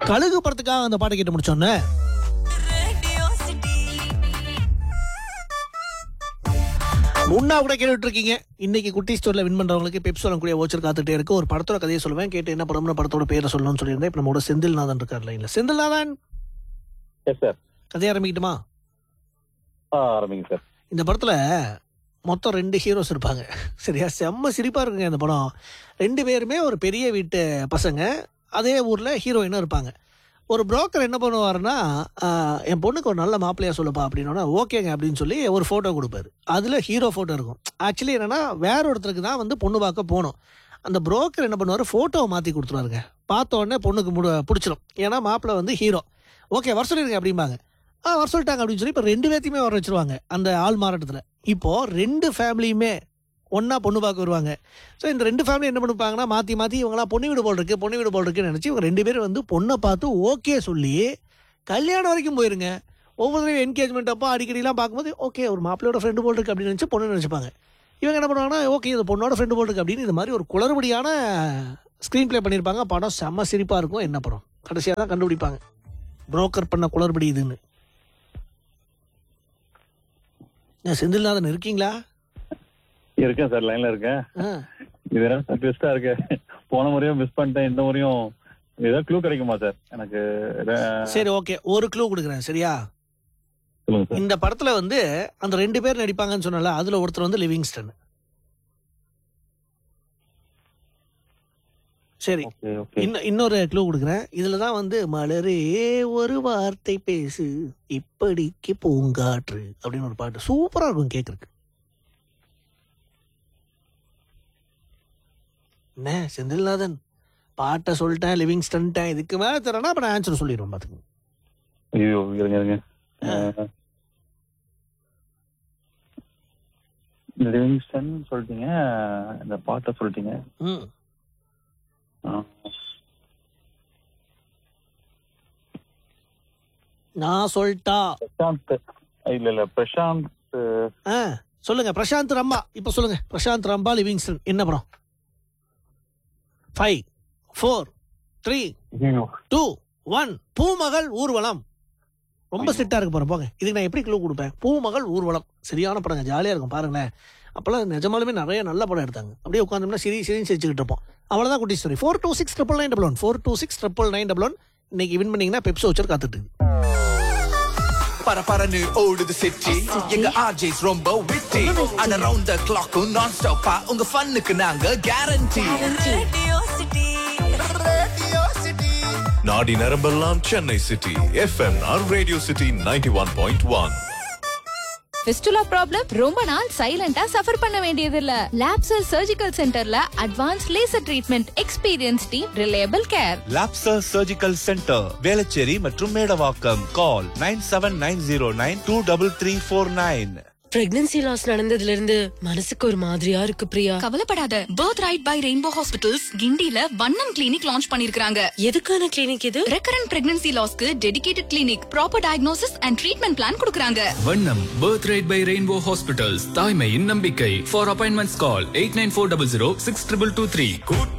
கழுகு படத்துக்காக அந்த பாட்டை கேட்டு முடிச்சோன்னே முன்னா கூட கேட்டுட்டு இருக்கீங்க இன்னைக்கு குட்டி ஸ்டோர்ல வின் பண்றவங்களுக்கு பெப்சோலம் கூடிய ஓச்சர் காத்துட்டே இருக்கு ஒரு படத்தோட கதையை சொல்லுவேன் கேட்டு என்ன படம்னு படத்தோட பேரை சொல்லணும்னு சொல்லியிருந்தேன் இப்போ நம்மளோட செந்தில்நாதன் இருக்கார் லைன்ல செந்தில்நாதன் எஸ் சார் கதையை ஆரம்பிக்கட்டுமா ஆ ஆரம்பிங்க சார் இந்த படத்துல மொத்தம் ரெண்டு ஹீரோஸ் இருப்பாங்க சரியா செம்ம சிரிப்பா இருக்குங்க இந்த படம் ரெண்டு பேருமே ஒரு பெரிய வீட்டு பசங்க அதே ஊர்ல ஹீரோயினும் இருப்பாங்க ஒரு புரோக்கர் என்ன பண்ணுவாருன்னா ஆஹ், என் பொண்ணுக்கு ஒரு நல்ல மாப்பிள்ளையா சொல்லுப்பா அப்படின்னா ஓகேங்க அப்படின்னு சொல்லி ஒரு ஃபோட்டோ கொடுப்பாரு அதில் ஹீரோ ஃபோட்டோ இருக்கும் ஆக்சுவலி என்னன்னா வேற ஒருத்தருக்கு தான் வந்து பொண்ணு பார்க்க போகணும் அந்த புரோக்கர் என்ன பண்ணுவார் ஃபோட்டோவை மாற்றி கொடுத்துருவாருங்க பார்த்த உடனே பொண்ணுக்கு முடி பிடிச்சிரும் ஏன்னா மாப்பிள்ளை வந்து ஹீரோ ஓகே வர சொல்லிருங்க அப்படிம்பாங்க ஆ வர சொல்லிட்டாங்க அப்படின்னு சொல்லி இப்போ ரெண்டு பேர்த்தையுமே வர வச்சிருவாங்க அந்த ஆள் மாறாட்டத்தில் இப்போ ரெண்டு ஃபேமிலியுமே ஒன்றா பொண்ணு பார்க்க வருவாங்க ஸோ இந்த ரெண்டு ஃபேமிலி என்ன பண்ணிப்பாங்கன்னா மாற்றி மாற்றி இவங்களாம் பொண்ணு வீடு போல் இருக்கு பொண்ணு வீடு போல் இருக்குன்னு நினச்சி இவங்க ரெண்டு பேரும் வந்து பொண்ணை பார்த்து ஓகே சொல்லி கல்யாணம் வரைக்கும் போயிருங்க ஒவ்வொரு என்கேஜ்மெண்ட் அப்போ அடிக்கடிலாம் பார்க்கும்போது ஓகே ஒரு மாப்பிள்ளையோட ஃப்ரெண்டு போல் இருக்கு அப்படின்னு நினச்சி பொண்ணு நினச்சிப்பாங்க இவங்க என்ன பண்ணுவாங்கன்னா ஓகே இது பொண்ணோட ஃப்ரெண்டு போல் இருக்கு அப்படின்னு இது மாதிரி ஒரு குளறுபடியான ஸ்க்ரீன் ப்ளே பண்ணியிருப்பாங்க படம் செம்ம சிரிப்பாக இருக்கும் என்ன படம் கடைசியாக தான் கண்டுபிடிப்பாங்க புரோக்கர் பண்ண குளறுபடி இதுன்னு ஏன் செந்தில்நாதன் இருக்கீங்களா இருக்கேன் சார் லைன்ல இருக்கேன் ஆ இது என்ன ட்விஸ்டா இருக்கு போன முறையும் மிஸ் பண்ணிட்டேன் இந்த முறையும் ஏதாவது க்ளூ கிடைக்குமா சார் எனக்கு எதா- சரி ஓகே ஒரு க்ளூ கொடுக்குறேன் சரியா சொல்லுங்க சார் இந்த படத்துல வந்து அந்த ரெண்டு பேர் நடிப்பாங்கன்னு சொன்னல அதுல ஒருத்தர் வந்து லிவிங்ஸ்டன் சரி ஓகே ஓகே இன்னும் இன்னொரு க்ளூ கொடுக்குறேன் இதுல தான் வந்து மலரே ஒரு வார்த்தை பேசு இப்படிக்கு பூங்காற்று அப்படின்னு ஒரு பாட்டு சூப்பரா இருக்கும் கேக்குறதுக்கு என்ன செந்தில்நாதன் பாட்டை சொல்லிட்டேன் லிவிங்ஸ்டன்ட்டேன் இதுக்கு மேல தரேன்னா அப்ப நான் ஆன்சர் சொல்லிடுவேன் பாத்துக்கோங்க ஐயோ இருங்க இருங்க லிவிங்ஸ்டன் சொல்லிட்டீங்க இந்த பாட்டை சொல்லிட்டீங்க ம் ஆ. நான் சொல்லிட்டா பிரசாந்த் இல்ல இல்ல பிரசாந்த் ஆ சொல்லுங்க பிரசாந்த் ரம்பா இப்போ சொல்லுங்க பிரசாந்த் ரம்பா லிவிங்ஸ்டன் என்ன படம் ஃபைவ் ஃபோர் த்ரீ ஐயோ டூ ஒன் பூமகள் ஊர்வலம் ரொம்ப ஸ்ட்ரிக்டா இருக்கு பாருங்க போங்க இதுக்கு நான் எப்படி க்ளூ கொடுப்பேன் பூமகள் ஊர்வலம் சரியான படங்க ஜாலியா இருக்கும் பாருங்களேன் அப்பெல்லாம் நிஜமாலுமே நிறைய நல்ல படம் எடுத்தாங்க அப்படியே உட்காந்தோம்னா சரி சரின்னு சிரிச்சுக்கிட்டு இருப்போம் அவ்வளவுதான் குட்டி story four two six triple nine double one four two six triple nine double one இன்னைக்கு வின் பண்ணீங்கன்னா பெப்சோ வச்சர் காத்துட்டு இருக்கு. பரபரன்னு ஓடுது சிட்டி எங்க ஆர்ஜேஸ் ரொம்ப witty and around the clock நான் ஸ்டாப்பா உங்க ஃபன்னுக்கு நாங்க கேரண்டி நாடி நரம்பெல்லாம் சென்னை சிட்டி எஃப்எம்ஆர் radio city ninety one point one fistula problem ரொம்ப நாள் சைலண்டா சஃபர் பண்ண வேண்டியதில்ல லாப்சர் சர்ஜிக்கல் சென்டர்ல advance laser treatment experience team reliable care Lapsure surgical centre Velachery மற்றும் Medavakkam call nine seven nine zero nine two double three four nine pregnancy loss நடந்ததுல இருந்து மனசுக்கு ஒரு மாதிரியா இருக்கு பிரியா கவலைப்படாத birth right by Rainbow Hospitals கிண்டில வண்ணம் கிளினிக் லான்ச் பண்ணிருக்காங்க எதுக்கான கிளினிக் இது ரெக்கரண்ட் பிரெக்னன்சி லாஸ்க்கு dedicated clinic proper diagnosis and treatment plan கொடுக்கறாங்க Vannam birth right by Rainbow Hospitals தாய்மையின் நம்பிக்கை for appointments call eight nine four double zero six triple two three